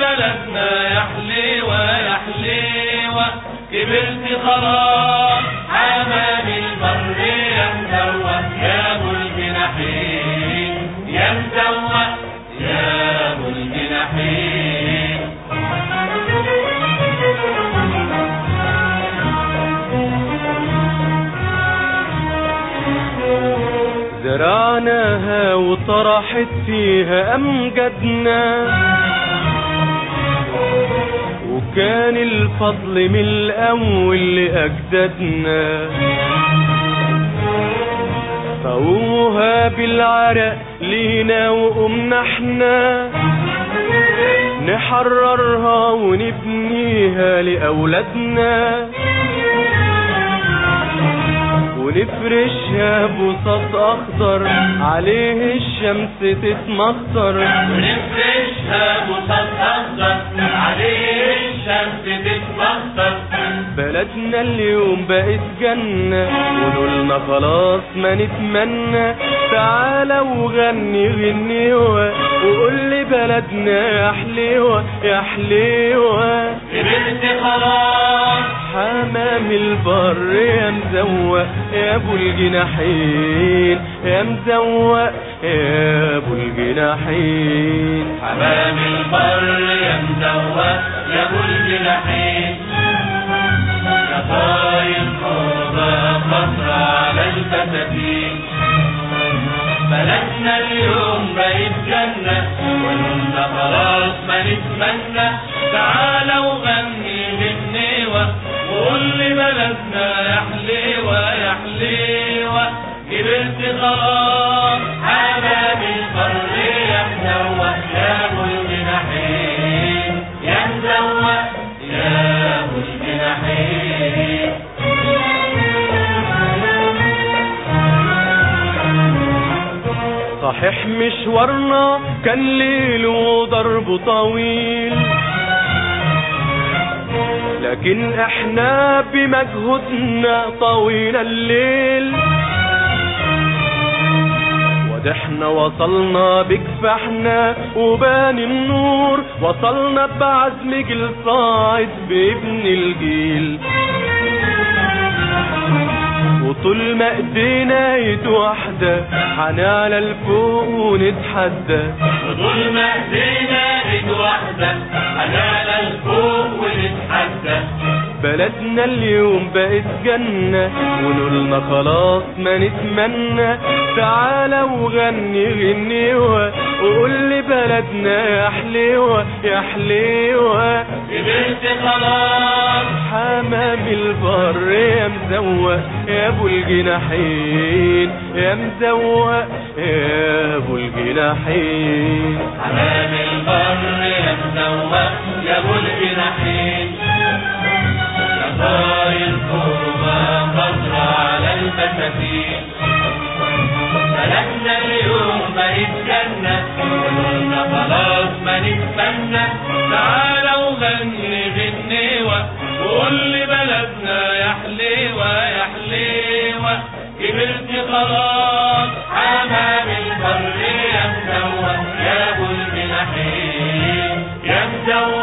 بلدنا يا حليوة يا حليوة كبرت خلاص حمام البر يا مزوق يا ابو الجناحين يا مزوق يا ابو الجناحين زرعناها وطرحت فيها أمجدنا وكان الفضل من الأول لأجدادنا فوها بالعرق لينا وقمنا احنا نحررها ونبنيها لأولادنا ونفرشها بساط أخضر عليه الشمس تتمخضر ونفرشها بساط أخضر عليه الشمس تتمخضر بلدنا اليوم بقت جنة ونقولنا خلاص ما نتمنى تعالى وغني غنيوة وقول لي بلدنا يا حليوة يا حليوة كبرت خلاص حمام البر يا مزوق يا ابو الجناحين يا مزوق يا ابو الجناحين حمام البر يا مزوق يا ابو الجناحين يا طاير فوضى خضرا على البساتين بلدنا اليوم بقت جنة ونقولنا خلاص ما نتمنى تعالى وغني غنيوة وقول لي بلدنا يا حليوة يا حليوة كبرت خلاص حمام البر يا مزوق يا ابو الجناحين يا مزوق يا ابو الجناحين صحيح مشوارنا كان ليل وضرب طويل لكن احنا بمجهودنا طوينا الليل وضحنا وصلنا بكفاحنا وبان النور وصلنا بعزم جيل صاعد بابن الجيل وطول ما ايدينا ايد واحدة هنعلى لفوق ونتحدى وطول ما ايدينا ايد واحدة هنعلى لفوق ونتحدى بلدنا اليوم بقت جنة ونقولنا خلاص ما نتمنى تعالى وغني غنيوة وقول لي بلدنا يا حليوة يا حليوة كبرت خلاص حمام البر يا مزوق يا ابو الجناحين يا مزوق يا ابو الجناحين حمام البر يا مزوق يا ابو الجناحين يا طاير كوبا خضرا على البساتين بلدنا اليوم بقت جنة وقلنا خلاص ما نتمنى تعالى وغني غنيوة وقول لي بلدنا يا حليوة يا حليوة كبرت خلاص حمام البر يا مزوق يا ابو الجناحين يا مزوق